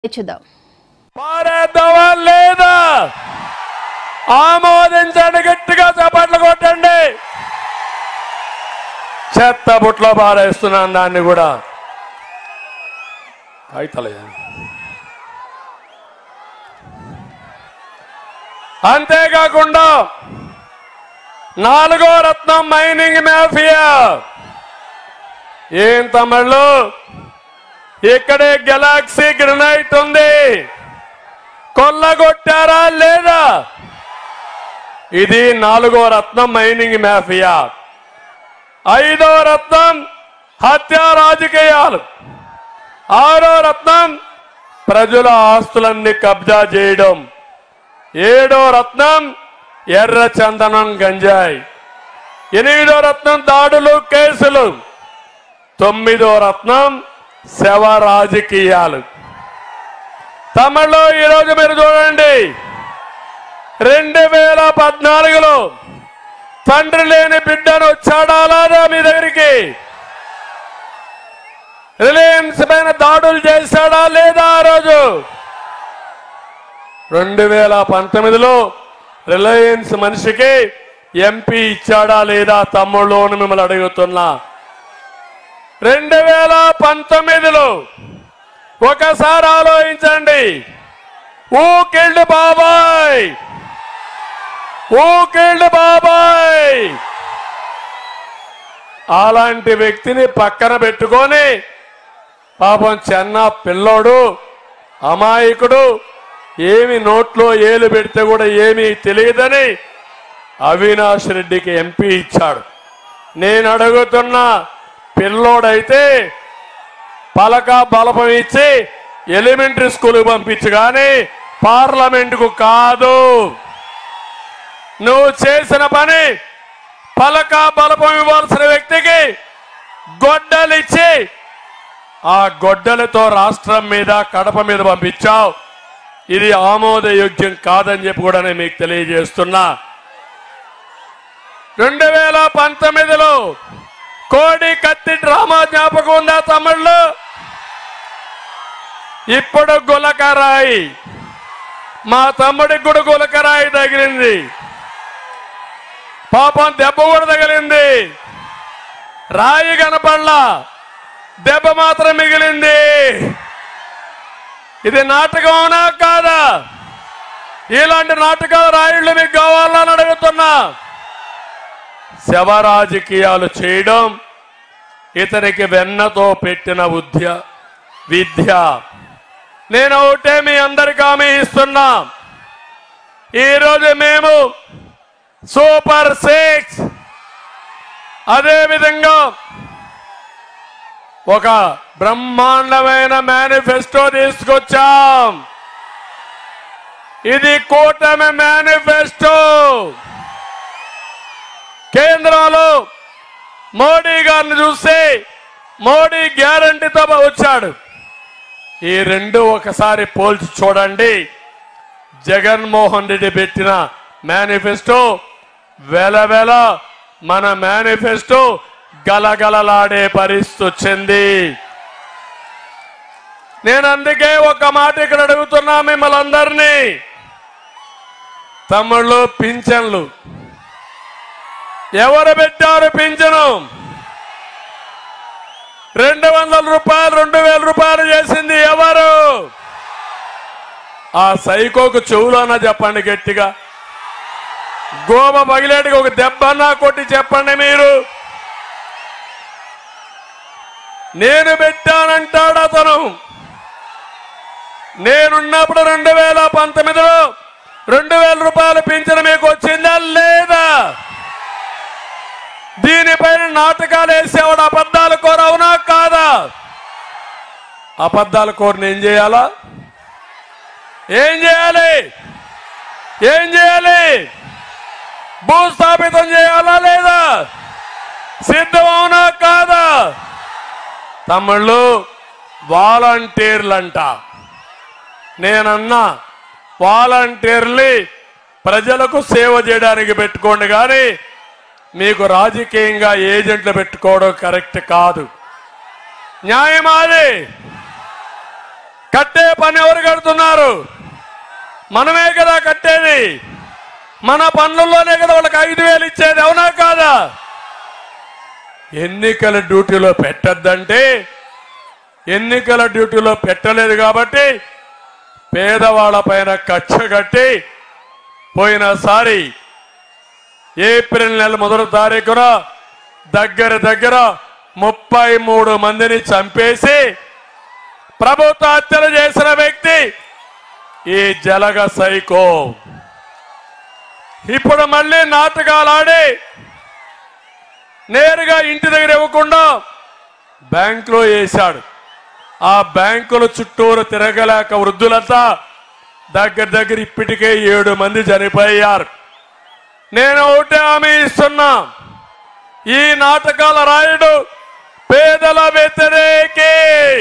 చూద్దాం పారేద్దామా లేదా ఆమోదించండి గట్టిగా చప్పట్లు కొట్టండి చెత్త బుట్లో పారేస్తున్నాను దాన్ని కూడా కాగితాలే అంతేకాకుండా నాలుగో రత్నం మైనింగ్ మాఫియా ఏం తమిళ్ళు ఇక్కడే గెలాక్సీ గ్రనైట్ ఉంది కొల్లగొట్టారా లేదా ఇది నాలుగో రత్నం మైనింగ్ మాఫియా ఐదో రత్నం హత్య రాజకీయాలు ఆరో రత్నం ప్రజల ఆస్తులన్నీ కబ్జా చేయడం ఏడో రత్నం ఎర్ర చందనం గంజాయి ఎనిమిదో రత్నం దాడులు కేసులు తొమ్మిదో రత్నం శవ రాజకీయాలు తమిళలో ఈరోజు మీరు చూడండి రెండు వేల పద్నాలుగులో తండ్రి లేని బిడ్డను వచ్చాడా లేదా మీ దగ్గరికి రిలయన్స్ పైన దాడులు చేశాడా లేదా ఆ రోజు రెండు వేల పంతొమ్మిదిలో రిలయన్స్ మనిషికి ఎంపీ ఇచ్చాడా లేదా తమ్ముళ్ళు అని మిమ్మల్ని అడుగుతున్నా రెండు వేల పంతొమ్మిదిలో ఒకసారి ఆలోచించండి ఊకిల్డ్ బాబాయ్ ఊకిల్డ్ బాబాయ్ అలాంటి వ్యక్తిని పక్కన పెట్టుకొని పాపం చెన్న పిల్లోడు అమాయకుడు ఏమి నోట్లో ఏలు పెడితే కూడా ఏమీ తెలియదని అవినాష్ రెడ్డికి ఎంపీ ఇచ్చాడు నేను అడుగుతున్న పిల్లోడైతే పలక బలపం ఇచ్చి ఎలిమెంటరీ స్కూల్కి పంపించు కానీ పార్లమెంటుకు కాదు నువ్వు చేసిన పని పలక బలపం ఇవ్వాల్సిన వ్యక్తికి గొడ్డలిచ్చి ఆ గొడ్డలతో రాష్ట్రం మీద కడప మీద పంపించావు ఇది ఆమోదయోగ్యం కాదని చెప్పి కూడా నేను మీకు తెలియజేస్తున్నా రెండు వేల పంతొమ్మిదిలో కోడి కత్తి డ్రామా జ్ఞాపకం ఉందా తమిళ్ళు ఇప్పుడు గులకరాయి మా తమ్ముడికి కూడా గులకరాయి తగిలింది పాపం దెబ్బ కూడా తగిలింది రాయి కనపడలా దెబ్బ మాత్రం మిగిలింది ఇది నాటకం అవునా కాదా ఇలాంటి నాటకాలు రాయిళ్ళు మీకు కావాలని అడుగుతున్నా శవ రాజకీయాలు చేయడం ఇతనికి వెన్నతో పెట్టిన ఉద్య విద్య నేను ఒకటే మీ అందరికి హామీ ఇస్తున్నా ఈరోజు మేము సూపర్ సిక్స్ అదే విధంగా ఒక బ్రహ్మాండమైన మేనిఫెస్టో తీసుకొచ్చాం ఇది కూటమి మేనిఫెస్టో కేంద్రంలో మోడీ గారిని చూస్తే మోడీ గ్యారంటీతో వచ్చాడు ఈ రెండు ఒకసారి పోల్చి చూడండి జగన్మోహన్ రెడ్డి పెట్టిన మేనిఫెస్టో వెలవెల మన మేనిఫెస్టో గలగలలాడే పరిస్థితి వచ్చింది నేను అందుకే ఒక మాట ఇక్కడ అడుగుతున్నా మిమ్మల్ని అందరినీ తమ్ముళ్ళు పింఛన్లు ఎవరు పెట్టారు పింఛను రెండు వందల రూపాయలు రెండు వేల రూపాయలు చేసింది ఎవరు ఆ సైకోకు చెవులోనా చెప్పండి గట్టిగా గోమ పగిలేటికి ఒక దెబ్బన్నా కొట్టి చెప్పండి మీరు నేను పెట్టానంటాడు అతను నేనున్నప్పుడు రెండు వేల పంతొమ్మిదిలో రెండు వేల రూపాయలు పింఛన మీకు వచ్చిందా లేదా దీనిపైన నాటకాలు వేసేవాడు అబద్ధాలు కోర అవునా కాదా అబద్ధాలు కోరిని ఏం చేయాలా ఏం చేయాలి ఏం చేయాలి భూస్థాపితం చేయాలా లేదా సిద్ధం అవునా కాదా తమ్ముళ్ళు వాలంటీర్లంట నేనన్నా వాలంటీర్లు ప్రజలకు సేవ చేయడానికి పెట్టుకోండి కానీ మీకు రాజకీయంగా ఏజెంట్లు పెట్టుకోవడం కరెక్ట్ కాదు న్యాయమాది కట్టే పని ఎవరు కడుతున్నారు మనమే కదా కట్టేది మన పనుల్లోనే కదా వాళ్ళకి ఐదు వేలు ఇచ్చేది అవునా కాదా ఎన్నికల డ్యూటీలో పెట్టద్దంటే ఎన్నికల డ్యూటీలో పెట్టలేదు కాబట్టి పేదవాళ్ళ పైన కక్ష కట్టి పోయినసారి ఏప్రిల్ నెల మొదటి తారీఖున దగ్గర దగ్గర ముప్పై మూడు మందిని చంపేసి ప్రభుత్వ హత్యలు చేసిన వ్యక్తి ఈ జలగ సైకో ఇప్పుడు మళ్ళీ నాటకాలు ఆడి నేరుగా ఇంటి దగ్గర ఇవ్వకుండా బ్యాంకులో వేశాడు ఆ బ్యాంకుల చుట్టూరు తిరగలేక వృద్ధులంతా దగ్గర దగ్గర ఇప్పటికే ఏడు మంది చనిపోయారు నేను ఒకటే హామీ ఇస్తున్నా ఈ నాటకాల రాయుడు పేదల వ్యతిరేకి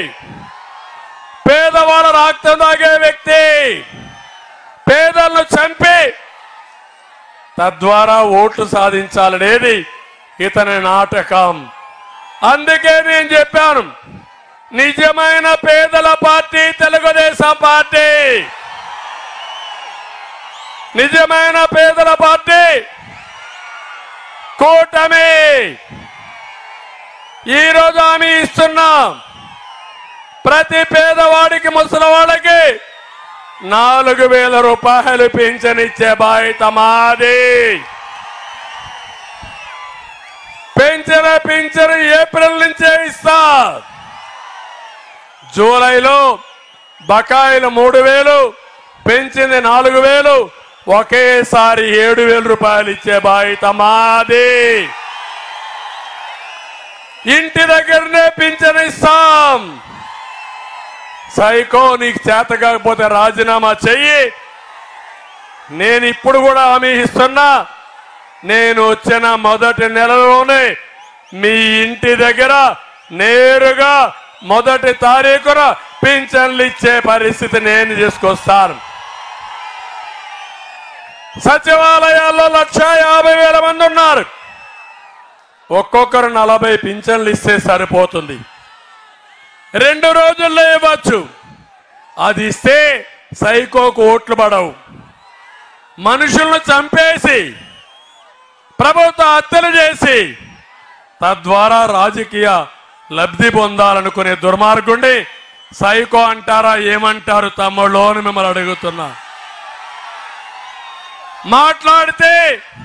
పేదవాళ్ళ రక్తం తాగే వ్యక్తి పేదలను చంపి తద్వారా ఓట్లు సాధించాలనేది ఇతని నాటకం అందుకే నేను చెప్పాను నిజమైన పేదల పార్టీ తెలుగుదేశం పార్టీ నిజమైన పేదల పార్టీ కూటమి ఈరోజు హామీ ఇస్తున్నాం ప్రతి పేదవాడికి ముసలివాళ్ళకి నాలుగు వేల రూపాయలు పింఛనిచ్చే బాధ్యత మాది పెంచిన పింఛను ఏప్రిల్ నుంచే ఇస్తా జూలైలో బకాయిలు మూడు వేలు పెంచింది నాలుగు వేలు ఒకేసారి ఏడు వేల రూపాయలు ఇచ్చే బాధ్యత మాది ఇంటి దగ్గరనే పింఛను ఇస్తాం సైకో నీకు చేత కాకపోతే రాజీనామా చెయ్యి నేను ఇప్పుడు కూడా హామీ ఇస్తున్నా నేను వచ్చిన మొదటి నెలలోనే మీ ఇంటి దగ్గర నేరుగా మొదటి తారీఖున పింఛన్లు ఇచ్చే పరిస్థితి నేను తీసుకొస్తాను సచివాలయాల్లో లక్ష యాభై వేల మంది ఉన్నారు ఒక్కొక్కరు నలభై పింఛన్లు ఇస్తే సరిపోతుంది రెండు రోజుల్లో ఇవ్వచ్చు అది ఇస్తే సైకోకు ఓట్లు పడవు మనుషులను చంపేసి ప్రభుత్వ హత్యలు చేసి తద్వారా రాజకీయ లబ్ధి పొందాలనుకునే దుర్మార్గుండి సైకో అంటారా ఏమంటారు తమ్ముళ్ళు అని మిమ్మల్ని అడుగుతున్నా మాట్లాడితే